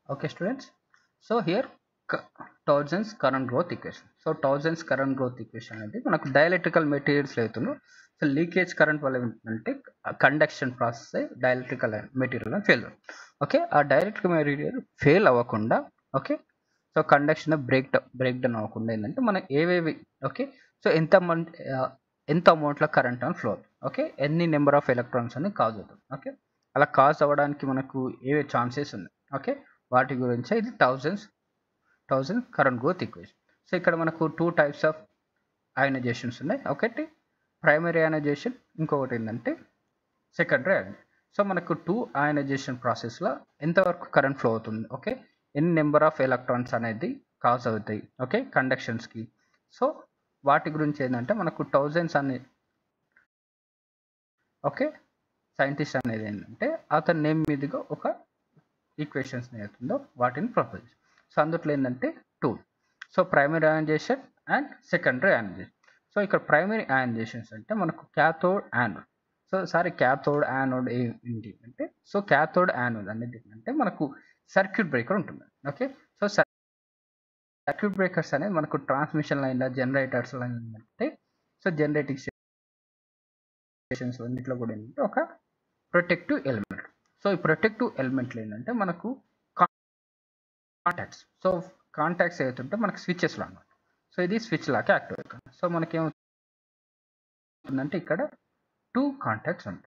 okay students so here Townsend's current growth equation so Townsend's current growth equation అనేది మనకు dielectrical materials అవుతుందో so leakage current వల్ల ఏంటంటే conduction process అయ్యి డైఎలక్ట్రికల్ material fail okay ఆ dielectrical material fail అవ్వకుండా okay so conduction break break down అవ్వకుండా ఏంటంటే మనం ఏవేవి ఓకే సో ఎంత మన్ ఎంత అమౌంట్లో కరెంట్ అని ఫ్లో అవుతుంది ఓకే ఎన్ని నెంబర్ ఆఫ్ ఎలక్ట్రాన్స్ అని కాజ్ అవుతుంది ఓకే అలా కాజ్ అవ్వడానికి మనకు ఏవే ఛాన్సెస్ ఉన్నాయి ఓకే వాటి గురించి ఇది Townsend's Townsend current growth equation so ఇక్కడ మనకు టూ టైప్స్ ఆఫ్ అయనైజేషన్స్ ఉన్నాయి ఒకటి ప్రైమరీ అయనైజేషన్ ఇంకొకటి ఏంటంటే సెకండరీ అయనైజేషన్ సో మనకు టూ అయనైజేషన్ ప్రాసెస్లో ఎంతవరకు కరెంట్ ఫ్లో అవుతుంది ఓకే ఎన్ని నెంబర్ ఆఫ్ ఎలక్ట్రాన్స్ అనేది కాజ్ అవుతాయి ఓకే కండక్షన్స్కి సో వాటి గురించి ఏంటంటే మనకు థౌజండ్స్ అనే ఓకే సైంటిస్ట్ అనేది ఏంటంటే అతని నేమ్ మీదుగా ఒక ఈక్వేషన్స్ అవుతుందో వాటిని ప్రపోజ్ సో అందుట్లో ఏంటంటే two so primary ionisation and secondary ionisation so ఇక్కడ ప్రైమరీ అయనైజేషన్స్ అంటే మనకు cathode anode so sorry cathode anode ఏంటి అంటే సో క్యాథోడ్ యానోడ్ అనేది ఏంటంటే మనకు సర్క్యూట్ బ్రేకర్ ఉంటుంది ఓకే సో సర్క్యూట్ బ్రేకర్స్ అనేది మనకు ట్రాన్స్మిషన్ లైన్లో జనరేటర్స్ అంటే సో జనరేటింగ్ స్టేషన్స్ అన్నింటిలో కూడా ఏంటంటే ఒక ప్రొటెక్టివ్ ఎలిమెంట్ సో ఈ ప్రొటెక్టివ్ ఎలిమెంట్లు ఏంటంటే మనకు కాంటాక్ట్స్ సో కాంటాక్ట్స్ ఏదైతుంటే మనకు స్విచ్చెస్లో అనమాట సో ఇది స్విచ్ లాగా యాక్టివ్ అవుతుంది సో మనకి ఏమవుతుందంటే ఇక్కడ టూ కాంటాక్ట్స్ ఉంటాయి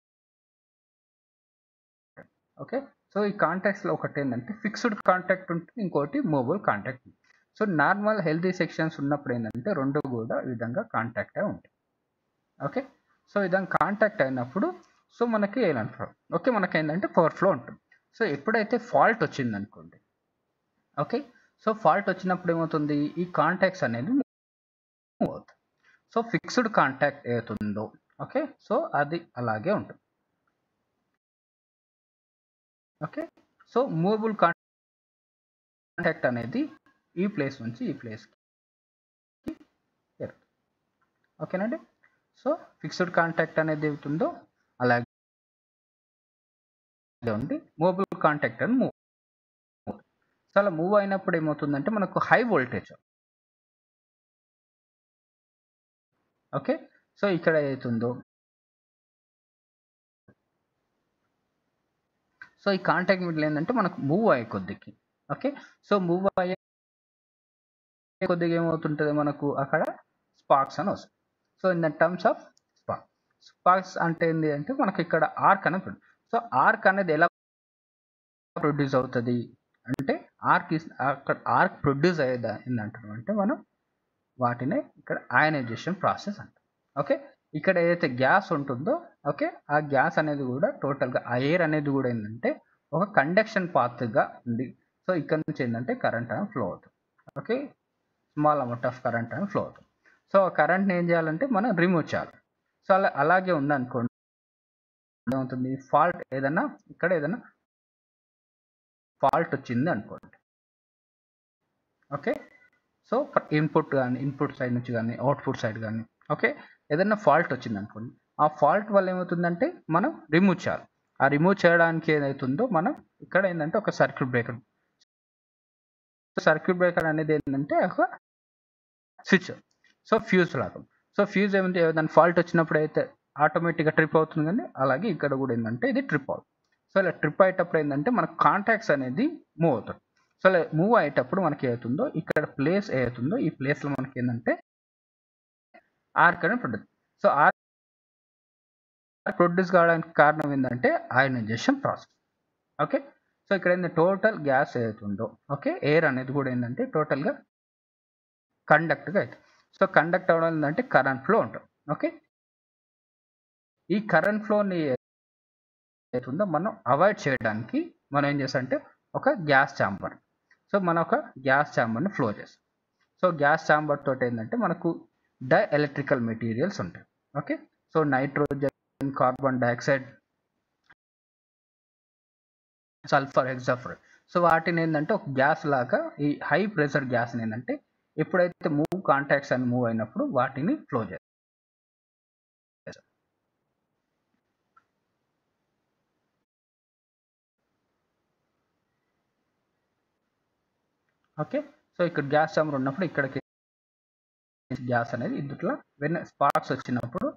ఓకే సో ఈ కాంటాక్ట్స్లో ఒకటి ఏంటంటే ఫిక్స్డ్ కాంటాక్ట్ ఉంటుంది ఇంకోటి మూవబుల్ కాంటాక్ట్ ఉంటుంది సో నార్మల్ హెల్తీ సెక్షన్స్ ఉన్నప్పుడు ఏంటంటే రెండు కూడా ఈ విధంగా కాంటాక్ట్ అయి ఉంటాయి ఓకే సో ఈ విధంగా కాంటాక్ట్ అయినప్పుడు సో మనకి ఏలంటారు ఓకే మనకి ఏంటంటే పవర్ ఫ్లో ఉంటుంది సో ఎప్పుడైతే ఫాల్ట్ వచ్చింది అనుకోండి ఓకే సో ఫాల్ట్ వచ్చినప్పుడు ఏమవుతుంది ఈ కాంటాక్ట్స్ అనేది మూవ్ అవుతుంది సో ఫిక్స్డ్ కాంటాక్ట్ ఏతుందో ఓకే సో అది అలాగే ఉంటుంది ఓకే సో మూవబుల్ కాంటాక్ట్ అనేది ఈ ప్లేస్ నుంచి ఈ ప్లేస్కి ఓకేనండి సో ఫిక్స్డ్ కాంటాక్ట్ అనేది ఏతుందో అలాగే ఉంది మూవబుల్ కాంటాక్ట్ అని మూవ్ సో అలా మూవ్ అయినప్పుడు ఏమవుతుందంటే మనకు హై వోల్టేజ్ ఓకే సో ఇక్కడ ఏదైతుందో సో ఈ కాంటాక్ట్ మిడిల్ ఏంటంటే మనకు మూవ్ అయ్యే కొద్దికి ఓకే సో మూవ్ అయ్యే కొద్దిగా ఏమవుతుంటుంది మనకు అక్కడ స్పార్క్స్ అని వస్తుంది so in the terms of spark sparks అంటే ఏంటి అంటే మనకి ఇక్కడ ఆర్క్ అనేది సో ఆర్క్ అనేది ఎలా ప్రొడ్యూస్ అవుతుంది అంటే ఆర్క్ అక్కడ ఆర్క్ ప్రొడ్యూస్ అయ్యేదా ఏంటంటారు అంటే మనం వాటినే ఇక్కడ అయనైజేషన్ ప్రాసెస్ అంటాం ఓకే ఇక్కడ ఏదైతే గ్యాస్ ఉంటుందో ఓకే ఆ గ్యాస్ అనేది కూడా టోటల్గా ఆ ఎయిర్ అనేది కూడా ఏంటంటే ఒక కండక్షన్ పాత్గా ఉంది సో ఇక్కడ నుంచి ఏంటంటే కరెంట్ అని ఫ్లో అవుతుంది okay small amount of current అని ఫ్లో అవుతుంది సో ఆ కరెంట్ని ఏం చేయాలంటే మనం రిమూవ్ చేయాలి సో అలా అలాగే ఉందనుకోండి ఏమవుతుంది ఫాల్ట్ ఏదైనా ఇక్కడ ఏదైనా ఫాల్ట్ వచ్చింది అనుకోండి ఓకే సో ఇన్పుట్ కానీ ఇన్పుట్ సైడ్ నుంచి కానీ అవుట్పుట్ సైడ్ కానీ ఓకే ఏదైనా ఫాల్ట్ వచ్చింది అనుకోండి ఆ ఫాల్ట్ వల్ల ఏమవుతుందంటే మనం రిమూవ్ చేయాలి ఆ రిమూవ్ చేయడానికి ఏదైతుందో మనం ఇక్కడ ఏంటంటే ఒక సర్క్యూట్ బ్రేకర్ సర్క్యూట్ బ్రేకర్ అనేది ఏంటంటే ఒక స్విచ్ సో ఫ్యూజ్ లాగా సో ఫ్యూజ్ ఏమంటే ఏదైనా ఫాల్ట్ వచ్చినప్పుడు అయితే ఆటోమేటిక్గా ట్రిప్ అవుతుంది కానీ అలాగే ఇక్కడ కూడా ఏంటంటే ఇది ట్రిప్ అవుతుంది సో ఇలా ట్రిప్ అయ్యేటప్పుడు ఏంటంటే మన కాంటాక్ట్స్ అనేది మూవ్ అవుతుంది సో ఇలా మూవ్ అయ్యేటప్పుడు మనకి ఏమవుతుందో ఇక్కడ ప్లేస్ ఏమవుతుందో ఈ ప్లేస్లో మనకి ఏంటంటే ఆర్క్ అనేది ప్రొడ్యూస్ సో ఆర్క్ ప్రొడ్యూస్ కావడానికి కారణం ఏంటంటే అయనైజేషన్ ప్రాసెస్ ఓకే సో ఇక్కడ ఏంటంటే టోటల్ గ్యాస్ ఏదైతుందో ఓకే ఎయిర్ అనేది కూడా ఏంటంటే టోటల్గా కండక్ట్గా అవుతుంది సో కండక్ట్ అవ్వడం ఏంటంటే కరెంట్ ఫ్లో ఉంటుంది ఓకే ఈ కరెంట్ ఫ్లోని ఏతుందో మనం అవాయిడ్ చేయడానికి మనం ఏం చేస్తామంటే ఒక గ్యాస్ ఛాంబర్ సో మనం ఒక గ్యాస్ ఛాంబర్ని ఫ్లో చేస్తాం సో గ్యాస్ ఛాంబర్ తోటి ఏంటంటే మనకు డై ఎలక్ట్రికల్ మెటీరియల్స్ ఉంటాయి okay so nitrogen carbon dioxide sulphur hexafluoride so వాటిని ఏంటంటే ఒక గ్యాస్ లాగా ఈ హై ప్రెషర్ గ్యాస్ని ఏంటంటే ఎప్పుడైతే మూవ్ కాంటాక్ట్స్ అని మూవ్ అయినప్పుడు వాటిని ఫ్లో చేస్తాం ఓకే సో ఇక్కడ గ్యాస్ చాంబర్ ఉన్నప్పుడు ఇక్కడికి గ్యాస్ అనేది ఇందుట్లో వెన్ స్పార్క్స్ వచ్చినప్పుడు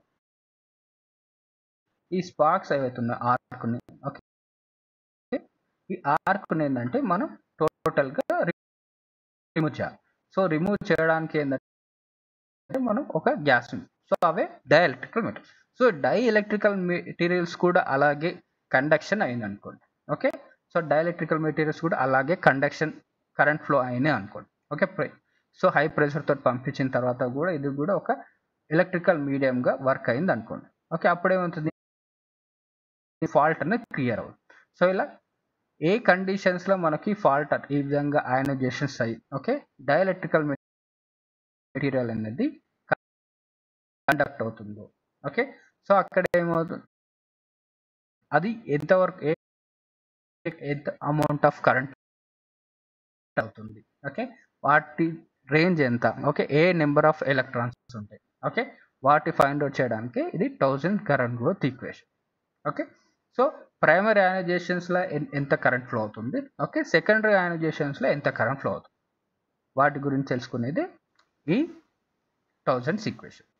ఈ స్పార్క్స్ ఏవైతుందో ఆర్క్ని ఓకే ఈ ఆర్క్ని ఏంటంటే మనం టోటల్గా రిమూవ్ చేయాలి సో రిమూవ్ చేయడానికి ఏంటంటే మనం ఒక గ్యాస్ సో అవే dielectrical material so dielectrical materials కూడా అలాగే కండక్షన్ అయింది అనుకోండి okay so dielectrical materials కూడా అలాగే కండక్షన్ కరెంట్ ఫ్లో అయినాయి అనుకోండి ఓకే సో హై ప్రెషర్ తోటి పంపించిన తర్వాత కూడా ఇది కూడా ఒక ఎలక్ట్రికల్ మీడియంగా వర్క్ అయింది అనుకోండి ఓకే అప్పుడేమవుతుంది ఫాల్ట్ అనేది క్లియర్ అవుతుంది సో ఇలా ఏ కండిషన్స్లో మనకి ఫాల్ట్ ఈ విధంగా అయనైజేషన్స్ అయ్యి ఓకే డైఎలక్ట్రికల్ మెటీరియల్ అనేది కండక్ట్ అవుతుందో ఓకే సో అక్కడ ఏమవుతుంది అది ఎంతవరకు ఏ ఎంత అమౌంట్ ఆఫ్ కరెంట్ అవుతుంది ఓకే వాటి రేంజ్ ఎంత ఓకే ఏ నెంబర్ ఆఫ్ ఎలక్ట్రాన్స్ ఉంటాయి ఓకే వాటి ఫైండ్ అవుట్ చేయడానికి ఇది Townsend current growth equation okay so primary అయనైజేషన్స్లో ఎంత కరెంట్ ఫ్లో అవుతుంది ఓకే సెకండరీ అయనైజేషన్స్లో ఎంత కరెంట్ ఫ్లో అవుతుంది వాటి గురించి తెలుసుకునేది ఈ థౌజండ్స్ ఈక్వేషన్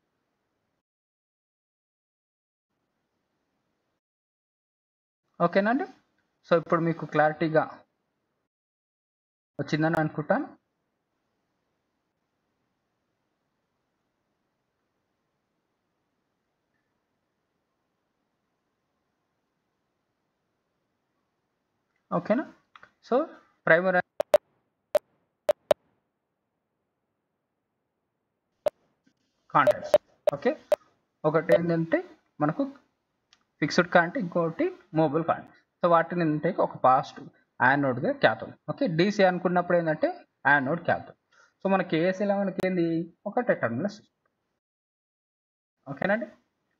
ఓకేనండి సో ఇప్పుడు మీకు క్లారిటీగా వచ్చిందని అనుకుంటాను ఓకేనా సో ప్రైమరీ కాంటాక్ట్స్ ఓకే ఒకటి ఏంటంటే మనకు ఫిక్స్డ్ కాంటే ఇంకోటి మొబైల్ కాంటాక్ట్ సో వాటిని ఏంటంటే ఒక పాస్ట్ యానోడ్గా క్యాథోడ్ ఓకే డీసీ అనుకున్నప్పుడు ఏంటంటే యానోడ్ క్యాథోడ్ సో మనకి ఏసీలో మనకి ఏంది ఒక టెటర్మినల్ సిస్టమ్ ఓకేనండి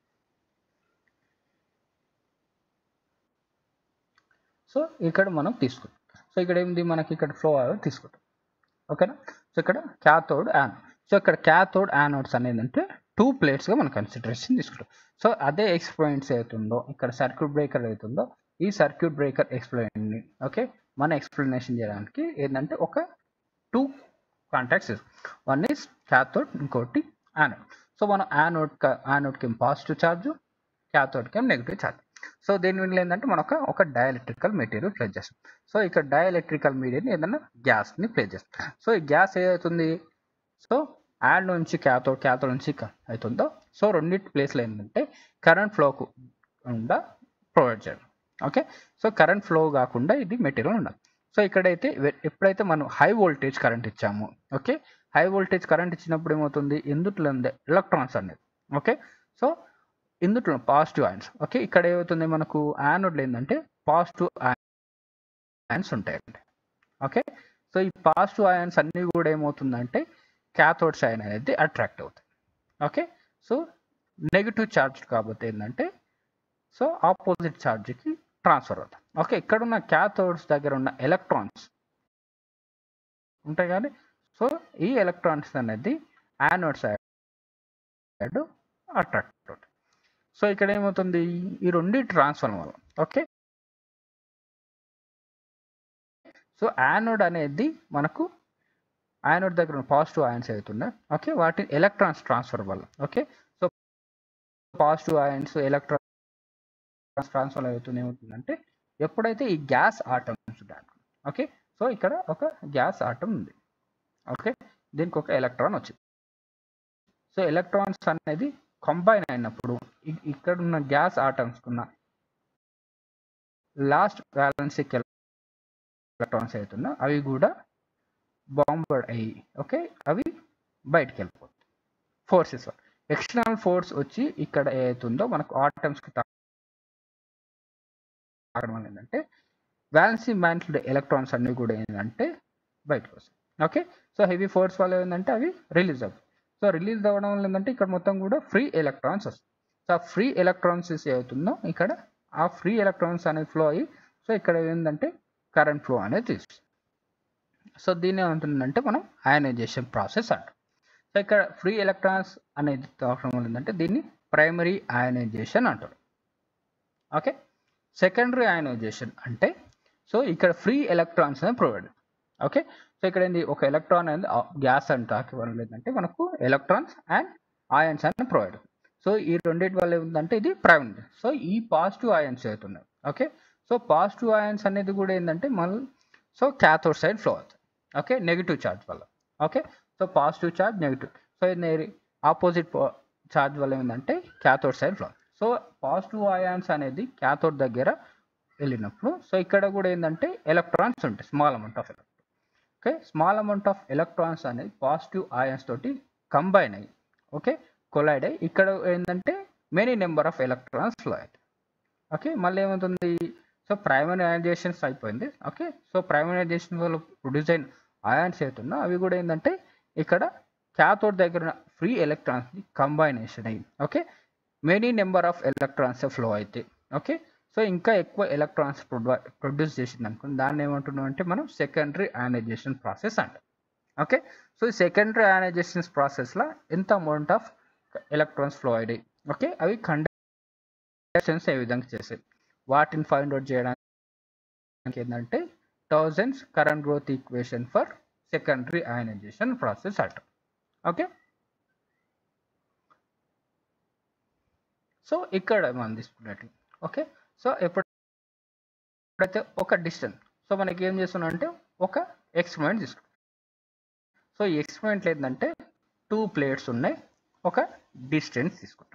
సో ఇక్కడ మనం తీసుకుంటాం సో ఇక్కడ ఏంది మనకి ఇక్కడ ఫ్లో తీసుకుంటాం ఓకేనా సో ఇక్కడ క్యాథోడ్ యానోడ్ సో ఇక్కడ క్యాథోడ్ యానోడ్స్ అనేది అంటే టూ ప్లేట్స్గా మనం కన్సిడరేషన్ తీసుకుంటాం సో అదే ఎక్స్ప్లెయిన్స్ అవుతుందో ఇక్కడ సర్క్యూట్ బ్రేకర్ అవుతుందో ఈ సర్క్యూట్ బ్రేకర్ ఎక్స్ప్లెయిన్ ఓకే మన ఎక్స్ప్లెనేషన్ చేయడానికి ఏంటంటే ఒక two contacts one is cathode ఇంకోటి యానోడ్ సో మనం యానోడ్ యానోడ్కి ఏం పాజిటివ్ ఛార్జ్ క్యాథోడ్కి ఏం నెగిటివ్ ఛార్జ్ సో దీని వల్ల ఏంటంటే మనం ఒక ఒక డైఎలక్ట్రికల్ మెటీరియల్ ప్లేస్ చేస్తాం సో ఇక్కడ డైఎలక్ట్రికల్ మీడియం ఏదైనా గ్యాస్ని ప్లేస్ చేస్తాం సో ఈ గ్యాస్ ఏదవుతుంది సో యాడ్ నుంచి క్యాథోడ్ క్యాథోడ్ నుంచి అవుతుందో సో రెండింటి ప్లేస్లో ఏంటంటే కరెంట్ ఫ్లోకు ఉండా ప్రొవైడ్ చేయడం ఓకే సో కరెంట్ ఫ్లో కాకుండా ఇది మెటీరియల్ ఉండాలి సో ఇక్కడైతే ఎప్పుడైతే మనం హై వోల్టేజ్ కరెంట్ ఇచ్చామో ఓకే హై వోల్టేజ్ కరెంట్ ఇచ్చినప్పుడు ఏమవుతుంది ఇందుట్లో ఉంది ఎలక్ట్రాన్స్ అనేది ఓకే సో ఇందుట్లో పాజిటివ్ ఆయన్స్ ఓకే ఇక్కడ ఏమవుతుంది మనకు యానోడ్లో ఏంటంటే పాజిటివ్ ఆయన్స్ ఉంటాయండి ఓకే సో ఈ పాజిటివ్ ఆయన్స్ అన్నీ కూడా ఏమవుతుందంటే క్యాథోడ్ సైన్ అనేది అట్రాక్ట్ అవుతాయి ఓకే సో నెగిటివ్ ఛార్జ్ కాబట్టి ఏంటంటే సో ఆపోజిట్ ఛార్జ్కి ట్రాన్స్ఫర్ అవుతాయి ఓకే ఇక్కడ ఉన్న క్యాథోడ్స్ దగ్గర ఉన్న ఎలక్ట్రాన్స్ ఉంటాయి కానీ సో ఈ ఎలక్ట్రాన్స్ అనేది యానోడ్ సైడ్ అట్రాక్ట్ అవుతాయి సో ఇక్కడ ఏమవుతుంది ఈ రెండు ట్రాన్స్ఫర్ వల్ల ఓకే సో యానోడ్ అనేది మనకు యానోడ్ దగ్గర ఉన్న పాజిటివ్ ఆయన్స్ అవుతున్నాయి ఓకే వాటి ఎలక్ట్రాన్స్ ట్రాన్స్ఫర్ వల్ల okay so positive ions electrons transfer అవుతుంది ఏమవుతుందంటే ఎప్పుడైతే ఈ గ్యాస్ ఆటమ్స్ ఓకే సో ఇక్కడ ఒక గ్యాస్ ఆటం ఉంది ఓకే దీనికి ఒక ఎలక్ట్రాన్ వచ్చింది సో ఎలక్ట్రాన్స్ అనేది కంబైన్ అయినప్పుడు ఇక్కడ ఉన్న గ్యాస్ ఆటమ్స్ ఉన్న లాస్ట్ బ్యాలెన్సిక్ ఎలక్ట్రాన్స్ అవుతున్నా అవి కూడా బాంబర్డ్ అయ్యి ఓకే అవి బయటికి వెళ్ళిపోతాయి ఫోర్సెస్ ఎక్స్టర్నల్ ఫోర్స్ వచ్చి ఇక్కడ ఏదైతుందో మనకు ఆటమ్స్కి తాగడం వల్ల ఏంటంటే వ్యాలెన్సీ మ్యాంటిల్డ్ ఎలక్ట్రాన్స్ అన్నీ కూడా ఏంటంటే బయటకు వస్తాయి ఓకే సో హెవీ ఫోర్స్ వల్ల ఏంటంటే అవి రిలీజ్ అవుతాయి సో రిలీజ్ అవ్వడం వల్ల ఏంటంటే ఇక్కడ మొత్తం కూడా ఫ్రీ ఎలక్ట్రాన్స్ వస్తాయి సో ఆ ఫ్రీ ఎలక్ట్రాన్స్ ఏదవుతుందో ఇక్కడ ఆ ఫ్రీ ఎలక్ట్రాన్స్ అనేది ఫ్లో అయ్యి సో ఇక్కడ ఏంటంటే కరెంట్ ఫ్లో అనేది తీస్తుంది సో దీన్ని ఏమంటుందంటే మనం అయనైజేషన్ ప్రాసెస్ అంటాం సో ఇక్కడ ఫ్రీ ఎలక్ట్రాన్స్ అనేది అవసరం వల్ల ఏంటంటే దీన్ని ప్రైమరీ అయనైజేషన్ అంటారు ఓకే సెకండరీ అయనైజేషన్ అంటే సో ఇక్కడ ఫ్రీ ఎలక్ట్రాన్స్ అనేది ప్రొవైడ్ ఓకే సో ఇక్కడ ఏంది ఒక ఎలక్ట్రాన్ అనేది గ్యాస్ అండ్ టాక్ వల్ల ఏంటంటే మనకు ఎలక్ట్రాన్స్ అండ్ ఆయన్స్ అని ప్రొవైడ్ సో ఈ రెండింటి వల్ల ఏంటంటే ఇది ప్రైమ్ సో ఈ పాజిటివ్ ఆయన్స్ అవుతున్నాయి ఓకే సో పాజిటివ్ ఆయన్స్ అనేది కూడా ఏంటంటే మళ్ళీ సో క్యాథోడ్ సైడ్ ఫ్లో అవుతుంది ఓకే నెగిటివ్ ఛార్జ్ వల్ల okay so positive charge negative so ఇది ఆపోజిట్ ఛార్జ్ వల్ల ఏంటంటే cathode side flow so positive ions అనేది క్యాథోడ్ దగ్గర వెళ్ళినప్పుడు సో ఇక్కడ కూడా ఏంటంటే ఎలక్ట్రాన్స్ ఉంటాయి small amount of electron okay small amount of electrons అనేది పాజిటివ్ అయాన్స్ తోటి కంబైన్ అయ్యి ఓకే కొలైడ్ అయ్యి ఇక్కడ ఏంటంటే many number of electrons flow అవుతాయి ఓకే మళ్ళీ ఏమవుతుంది సో ప్రైమరైజేషన్స్ అయిపోయింది ఓకే సో ప్రైమరైజేషన్ వల్ల ప్రొడ్యూస్ అయిన అయాన్స్ అవుతున్నా అవి కూడా ఏంటంటే ఇక్కడ క్యాథోడ్ దగ్గర ఫ్రీ ఎలక్ట్రాన్స్ కంబైనేషన్ అయ్యి okay many number of electrons flow అయితే ఓకే సో ఇంకా ఎక్కువ ఎలక్ట్రాన్స్ ప్రొడ్యూస్ చేసింది అనుకోండి దాన్ని ఏమంటున్నాం అంటే మనం సెకండరీ అయనైజేషన్ ప్రాసెస్ అంటాం ఓకే సో ఈ సెకండరీ అయనైజేషన్ ప్రాసెస్లో ఎంత అమౌంట్ ఆఫ్ ఎలక్ట్రాన్స్ ఫ్లో అయ్యాయి ఓకే అవి కండక్షన్స్ ఏ విధంగా చేసాయి వాటిని ఫైండ్ అవుట్ చేయడానికి ఏంటంటే Townsend's current growth equation for secondary ionization process అంటాం ఓకే సో ఇక్కడ మనం తీసుకున్నట్టు ఓకే సో ఎప్పుడైతే ఒక డిస్టెన్స్ సో మనకి ఏం చేస్తున్నాం అంటే ఒక ఎక్స్పెరిమెంట్ తీసుకుంటాం సో ఈ ఎక్స్పెరిమెంట్ ఏంటంటే టూ ప్లేట్స్ ఉన్నాయి ఒక డిస్టెన్స్ తీసుకుంటాం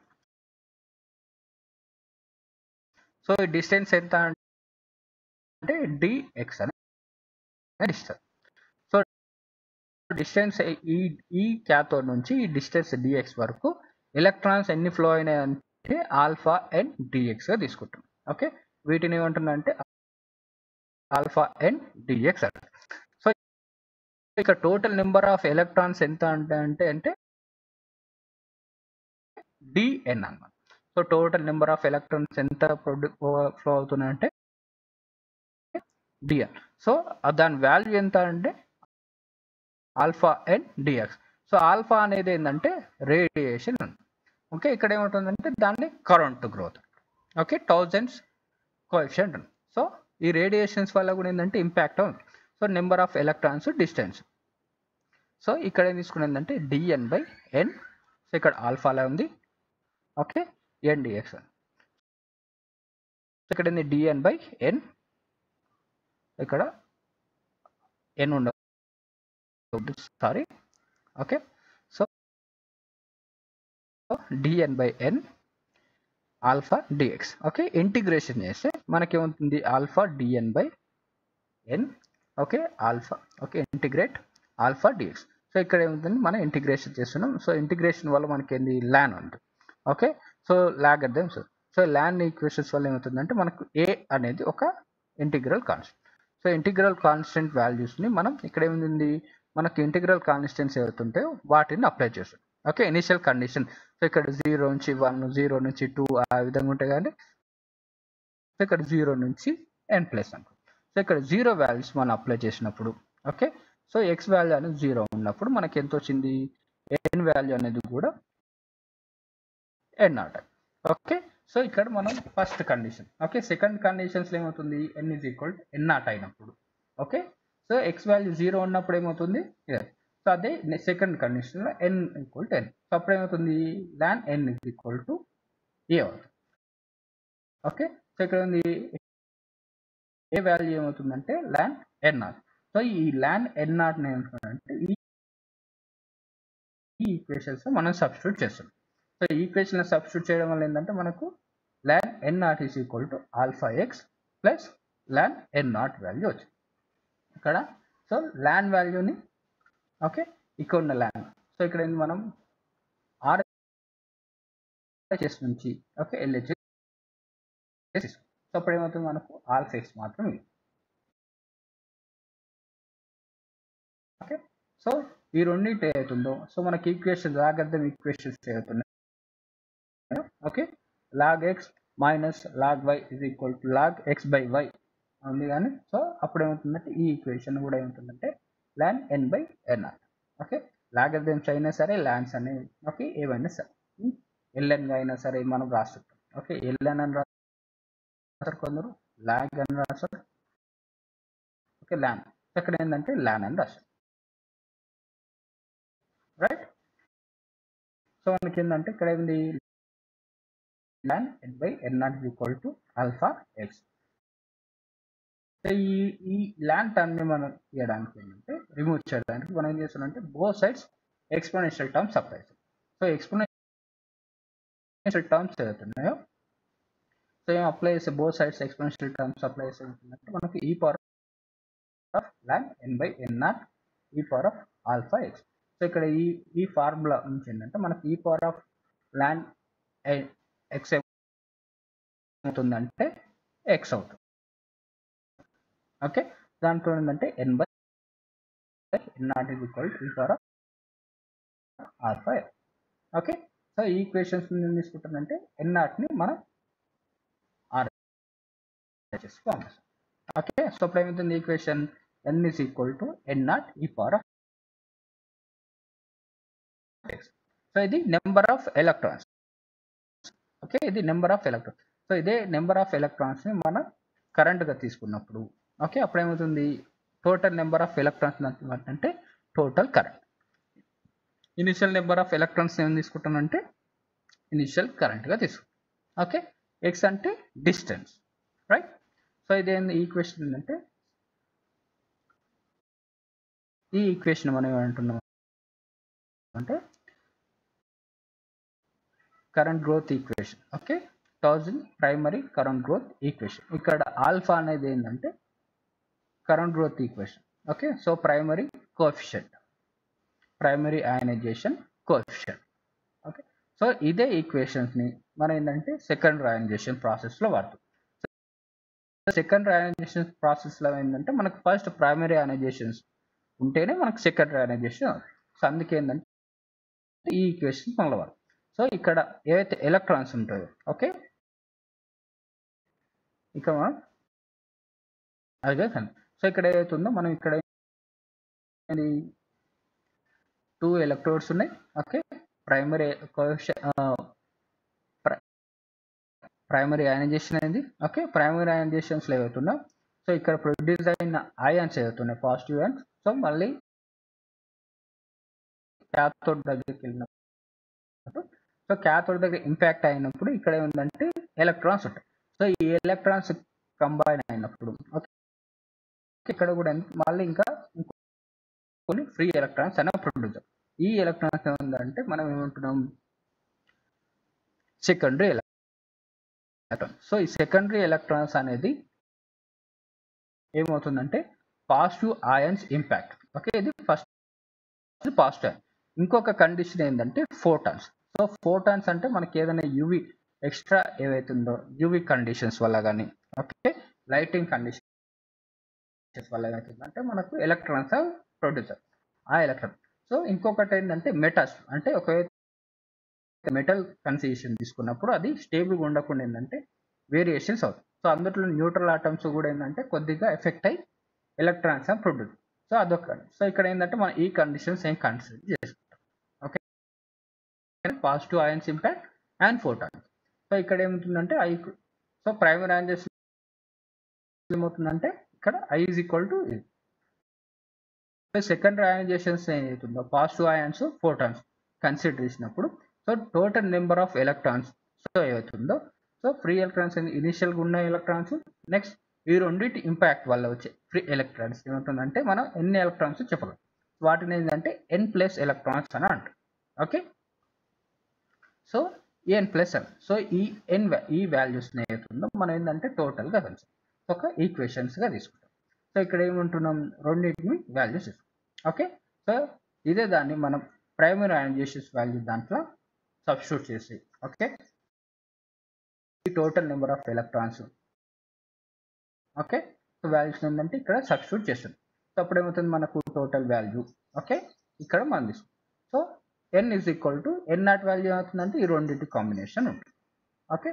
సో ఈ డిస్టెన్స్ ఎంత అంటే డిఎక్స్ అని డిస్టెన్స్ సో డిస్టెన్స్ ఈ ఈ క్యాథోడ్ నుంచి ఈ డిస్టెన్స్ డిఎక్స్ వరకు ఎలక్ట్రాన్స్ ఎన్ని ఫ్లో అయినాయి అంటే ఆల్ఫా ఎన్ డిఎక్స్గా తీసుకుంటాం ఓకే వీటిని ఏమంటున్నా అంటే ఆల్ఫా ఎన్ డిఎక్స్ అంట సో ఇక టోటల్ నెంబర్ ఆఫ్ ఎలక్ట్రాన్స్ ఎంత అంటే అంటే అంటే డిఎన్ అన్నమాట so total number of electrons ఎంత ప్రొడ్యూ ఫ్లో అవుతున్నాయంటే డిఎన్ సో దాని వాల్యూ ఎంత అంటే alpha n dx so alpha అనేది ఏంటంటే రేడియేషన్ ఓకే ఇక్కడ ఏముంటుందంటే దాన్ని current growth okay Townsend's coefficient so ఈ రేడియేషన్స్ వల్ల కూడా ఏంటంటే ఇంపాక్ట్ ఉంది so number of electrons distance so ఇక్కడ ఏం తీసుకున్నది ఏంటంటే డిఎన్ బై ఎన్ సో ఇక్కడ ఆల్ఫాలా ఉంది ఓకే ఎన్ డిఎక్స్ ఇక్కడ ఏంది డిఎన్ బై ఎన్ ఇక్కడ ఎన్ ఉండదు sorry okay so dn by n alpha dx okay integration చేస్తే మనకేమవుతుంది alpha dn by n okay alpha okay integrate alpha dx so ఇక్కడ ఏమవుతుంది మనం ఇంటిగ్రేషన్ చేస్తున్నాం సో ఇంటిగ్రేషన్ వల్ల మనకి ఏంది ల్యాన్ ఉంటుంది ఓకే సో లాగ్ అర్థం సో సో ల్యాన్ ఈక్వేషన్స్ వల్ల ఏమవుతుందంటే మనకు ఏ అనేది ఒక integral constant so integral constant వాల్యూస్ని మనం ఇక్కడ ఏముంది మనకి ఇంటిగ్రల్ కాన్స్టెంట్స్ ఏవైతుంటే వాటిని అప్లై చేస్తాం ఓకే ఇనిషియల్ కండిషన్ సో ఇక్కడ జీరో నుంచి వన్ జీరో నుంచి టూ ఆ విధంగా ఉంటాయి కానీ సో ఇక్కడ జీరో నుంచి ఎన్ ప్లస్ అనుకో సో ఇక్కడ జీరో వాల్యూస్ మనం అప్లై చేసినప్పుడు ఓకే సో ఎక్స్ వాల్యూ అనేది జీరో ఉన్నప్పుడు మనకి ఎంత వచ్చింది ఎన్ వాల్యూ అనేది కూడా ఎన్ నాట్ ఓకే సో ఇక్కడ మనం ఫస్ట్ కండిషన్ ఓకే సెకండ్ కండిషన్స్లో ఏమవుతుంది n is equal n naught అయినప్పుడు okay so x value zero ఉన్నప్పుడు ఏమవుతుంది సో అదే సెకండ్ కండిషన్లో n equal to n so అప్పుడు ఏమవుతుంది ln n is equal to A అవుతుంది ఓకే సో ఇక్కడ ఉంది ఏ వాల్యూ ఏమవుతుందంటే ల్యాన్ ఎన్ నాట్ సో ఈ ల్యాన్ ఎన్ నాట్ ఏమంటుందంటే ఈ ఈ ఈక్వేషన్స్ మనం సబ్స్టిట్యూట్ చేస్తాం సో ఈ ఈక్వేషన్ సబ్స్టిట్యూట్ చేయడం వల్ల ఏంటంటే మనకు ln n naught is equal to alpha x plus ln n naught value వచ్చింది ఇక్కడ సో ల్యాన్ వాల్యూని ఓకే ఇక్కడ ఉన్న ల్యాన్ సో ఇక్కడ ఏంది మనం ఆర్ హెచ్ నుంచి ఓకే ఎల్హెచ్ సో అప్పుడు ఏమవుతుంది మనకు ఆల్ఫా ఎక్స్ మాత్రం ఇది ఓకే సో ఈ రెండింటి ఏదైతుందో సో మనకి ఈక్వేషన్ లాగర్థం ఈక్వేషన్స్ ఏవైతున్నాయి okay log x minus log y is equal to log x by y ఉంది కానీ సో అప్పుడు ఏమవుతుందంటే ఈ ఈక్వేషన్ కూడా ఏమవుతుందంటే ln n by n R okay logarithms అయినా సరే ల్యాన్స్ అనేవి ఓకే ఏవైనా సరే ఎల్ఎన్గా అయినా సరే మనం రాస్తుంటాం ఓకే ఎల్ఎన్ అని రాస్తారు కొందరు లాగ్ అని రాస్తారు ఓకే ల్యాన్ ఇక్కడ ఏంటంటే ల్యాన్ అని రాస్తారు సో మనకి ఏంటంటే ఇక్కడ ఏంది ln n by n naught equal to alpha x ఈ ఈ ల్యాన్ టర్మ్ని మనం తీయడానికి ఏంటంటే రిమూవ్ చేయడానికి మనం ఏం చేస్తున్నామంటే both sides exponential terms apply so exponential terms ఏదైతున్నాయో సో ఏం అప్లై చేస్తే both sides exponential terms apply చేస్తే ఏంటంటే మనకి e power of ln n by n naught e power of alpha x so ఇక్కడ ఈ ఈ ఫార్ములా నుంచి ఏంటంటే మనకి e power of ln x అవుతుందంటే ఎక్స్ అవుతుంది ఓకే దాంట్లో ఏంటంటే n by n naught is equal to e power of alpha okay so ఈ ఈక్వేషన్స్ నేను తీసుకుంటానంటే ఎన్ నాట్ని మనం ఆర్ ఫార్మ్ ఓకే సో ఇప్పుడు ఏమవుతుంది equation n is equal to n naught e power of so ఇది నెంబర్ ఆఫ్ ఎలక్ట్రాన్స్ ఓకే ఇది number of electrons so ఇదే number of ఎలక్ట్రాన్స్ని మనం కరెంట్గా తీసుకున్నప్పుడు ఓకే అప్పుడు ఏమవుతుంది టోటల్ నెంబర్ ఆఫ్ ఎలక్ట్రాన్స్ అంటే total current initial number of electrons ఏం తీసుకుంటానంటే ఇనిషియల్ కరెంట్గా తీసుకుంటాం ఓకే ఎక్స్ అంటే డిస్టెన్స్ రైట్ సో ఇదేంది ఈక్వేషన్ ఏంటంటే ఈ ఈక్వేషన్ మనం ఏమంటున్నాం అంటే current growth equation okay thousand primary current growth equation ఇక్కడ ఆల్ఫా అనేది ఏంటంటే current growth equation okay so primary coefficient primary ionization coefficient okay so ఇదే ఈక్వేషన్స్ని మనం ఏంటంటే సెకండరీ అయనైజేషన్ ప్రాసెస్లో వాడుతాం సెకండరీ అయనైజేషన్ ప్రాసెస్లో ఏంటంటే మనకు ఫస్ట్ ప్రైమరీ అయనైజేషన్స్ ఉంటేనే మనకు సెకండరీ అయనైజేషన్ సో అందుకే ఏంటంటే ఈ ఈక్వేషన్ మనలో వాడు సో ఇక్కడ ఏవైతే ఎలక్ట్రాన్స్ ఉంటాయో ఓకే ఇక మనం అదే కానీ సో ఇక్కడ ఏదైతే ఉందో మనం ఇక్కడ టూ ఎలక్ట్రోడ్స్ ఉన్నాయి ఓకే ప్రైమరీ ప్రైమరీ అయనైజేషన్ అయింది ఓకే ప్రైమరీ అయనైజేషన్స్లో ఏవైతున్నా సో ఇక్కడ ప్రొడ్యూస్ అయిన అయాన్స్ ఏవైతున్నాయి పాజిటివ్ అయాన్స్ సో మళ్ళీ క్యాథోడ్ దగ్గరికి వెళ్ళినప్పుడు సో క్యాథోడ్ దగ్గర ఇంపాక్ట్ అయినప్పుడు ఇక్కడ ఏముందంటే ఎలక్ట్రాన్స్ ఉంటాయి సో ఈ ఎలక్ట్రాన్స్ కంబైన్ అయినప్పుడు ఓకే ఇక్కడ కూడా మళ్ళీ ఇంకా కొన్ని ఫ్రీ ఎలక్ట్రాన్స్ అనేవి ప్రొడ్యూస్ ఈ ఎలక్ట్రాన్స్ ఏముందంటే మనం ఏమంటున్నాం సెకండరీ ఎలక్ట్రాన్ సో ఈ సెకండరీ ఎలక్ట్రాన్స్ అనేది ఏమవుతుందంటే పాజిటివ్ ఆయన్స్ ఇంపాక్ట్ ఓకే ఇది ఫస్ట్ పాజిటివ్ అయన్ ఇంకొక కండిషన్ ఏంటంటే ఫోటాన్స్ సో ఫోటాన్స్ అంటే మనకి ఏదైనా యూవి ఎక్స్ట్రా ఏవైతుందో యూవి కండిషన్స్ వల్ల కానీ ఓకే లైటింగ్ కండిషన్స్ వల్ల ఏమవుతుందంటే మనకు ఎలక్ట్రాన్స్ ప్రొడ్యూసర్ ఆ ఎలక్ట్రాన్ సో ఇంకొకటి ఏంటంటే మెటల్స్ అంటే ఒక మెటల్ కన్సిషన్ తీసుకున్నప్పుడు అది స్టేబుల్గా ఉండకుండా ఏంటంటే వేరియేషన్స్ అవుతాయి సో అందులో న్యూట్రల్ ఆటమ్స్ కూడా ఏంటంటే కొద్దిగా ఎఫెక్ట్ అయ్యి ఎలక్ట్రాన్స్ ప్రొడ్యూస్ సో అదొక సో ఇక్కడ ఏంటంటే మనం ఈ కండిషన్స్ ఏం కన్సిడర్ చేసుకుంటాం okay positive ions impact and photons so ఇక్కడ ఏమవుతుందంటే ఐ సో ప్రైమరీ ఆంజెస్ ఏమవుతుందంటే ఇక్కడ I is equal to secondary ionizations ఏమవుతుందో పాజిటివ్ అయాన్స్ ఫోటాన్స్ కన్సిడర్ చేసినప్పుడు so total number of electrons so ఏమవుతుందో సో ఫ్రీ ఎలక్ట్రాన్స్ ఇనిషియల్గా ఉన్న ఎలక్ట్రాన్స్ నెక్స్ట్ ఈ రెండింటి ఇంపాక్ట్ వల్ల వచ్చే ఫ్రీ ఎలక్ట్రాన్స్ ఏముంటుందంటే మనం ఎన్ని ఎలక్ట్రాన్స్ చెప్పగలం వాటిని ఏంటంటే ఎన్ ప్లస్ ఎలక్ట్రాన్స్ అని అంటాం okay so n plus n so ఈ ఎన్ ఈ వాల్యూస్ ఏమవుతుందో మనం ఏంటంటే టోటల్గా కన్సిడర్ ఒక ఈక్వేషన్స్గా తీసుకుంటాం సో ఇక్కడ ఏమంటున్నాం రెండింటిని వాల్యూస్ ఇస్తాం ఓకే సో ఇదే దాన్ని మనం ప్రైమరీ అయనైజేషన్స్ వాల్యూ దాంట్లో సబ్స్టిట్యూట్ చేసి ఓకే ఈ total number of electrons okay so values ఏంటంటే ఇక్కడ సబ్స్టిట్యూట్ చేస్తుంది సో అప్పుడు ఏమవుతుంది మనకు టోటల్ వాల్యూ ఓకే ఇక్కడ మనం తీసుకుంటాం so n is equal to n naught value ఏమవుతుందంటే ఈ రెండింటి కాంబినేషన్ ఉంటుంది ఓకే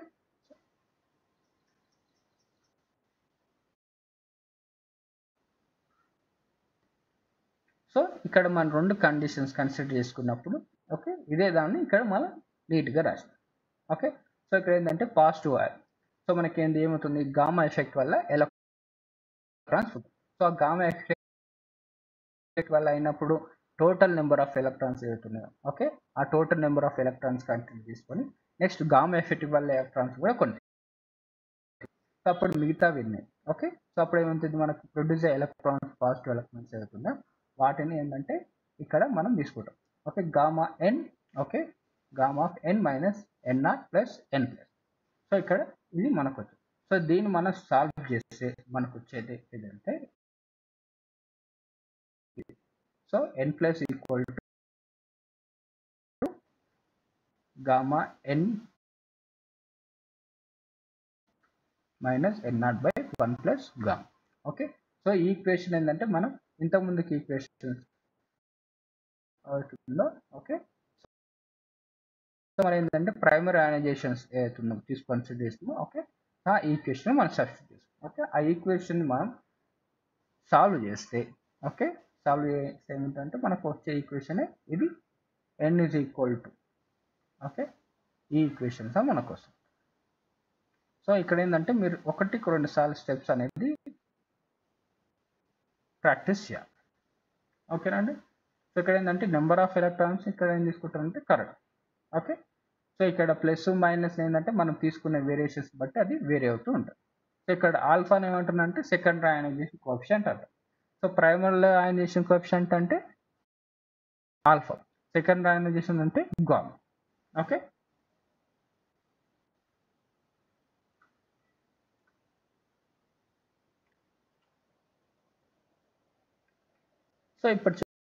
సో ఇక్కడ మనం రెండు కండిషన్స్ కన్సిడర్ చేసుకున్నప్పుడు ఓకే ఇదే దాన్ని ఇక్కడ మనం నీట్గా రాస్తాం ఓకే సో ఇక్కడ ఏంటంటే పాజిటివ్ ఆయిల్ సో మనకి ఏంది ఏమవుతుంది గామా ఎఫెక్ట్ వల్ల ఎలక్ట్రాన్స్ సో ఆ గామా ఎఫెక్ట్ వల్ల అయినప్పుడు టోటల్ నెంబర్ ఆఫ్ ఎలక్ట్రాన్స్ ఏవైతున్నాయో ఓకే ఆ total number of electrons content తీసుకొని నెక్స్ట్ గామా ఎఫెక్టివ్ వల్ల ఎలక్ట్రాన్స్ కూడా కొన్ని సో అప్పుడు మిగతా విన్నాయి ఓకే సో అప్పుడు ఏమవుతుంది మనకు ప్రొడ్యూస్ ఎలక్ట్రాన్స్ పాజిటివ్ ఎలక్ట్రాన్స్ ఏవైతుందో వాటిని ఏంటంటే ఇక్కడ మనం తీసుకుంటాం okay gamma n okay gamma of n minus n r plus n plus so ఇక్కడ ఇది మనకు వచ్చింది సో దీన్ని మనం సాల్వ్ చేస్తే మనకు వచ్చేది ఏంటంటే so n plus equal to gamma n minus n naught by one plus gamma okay so ఈ ఈక్వేషన్ ఏంటంటే మనం ఇంతకుముందుకి ఈక్వేషన్ అవుతుందో ఓకే సో మరి ఏంటంటే ప్రైమరీ అయనైజేషన్స్ ఏదైతుందో తీసుకు కన్సిడర్ చేస్తుందో ఓకే ఆ ఈక్వేషన్ మనం సబ్స్టిట్యూట్ చేస్తాం ఓకే ఆ ఈక్వేషన్ మనం సాల్వ్ చేస్తే ఓకే సాల్వ్ చేస్తే ఏమిటంటే మనకు వచ్చే ఈక్వేషన్ ఇది n is equal to okay ఈ ఈక్వేషన్స్ మనకు వస్తుంది సో ఇక్కడ ఏంటంటే మీరు ఒకటికి రెండు సార్లు స్టెప్స్ అనేది ప్రాక్టీస్ చేయాలి ఓకేనండి సో ఇక్కడ ఏంటంటే నెంబర్ ఆఫ్ ఎలక్ట్రాన్స్ ఇక్కడ ఏం తీసుకుంటారంటే కరెక్ట్ ఓకే సో ఇక్కడ ప్లస్ మైనస్ ఏంటంటే మనం తీసుకునే వేరియేషన్స్ బట్టి అది వేరే అవుతూ ఉంటుంది సో ఇక్కడ ఆల్ఫాన్ ఏమంటుందంటే సెకండ్ అయనైజేషన్ కోఎఫిషియంట్ అంటారు సో ప్రైమరీ అయనైజేషన్ కోఎఫిషియంట్ అంటే ఆల్ఫా సెకండ్ అయనైజేషన్ అంటే గామా ఓకే సో ఇప్పుడు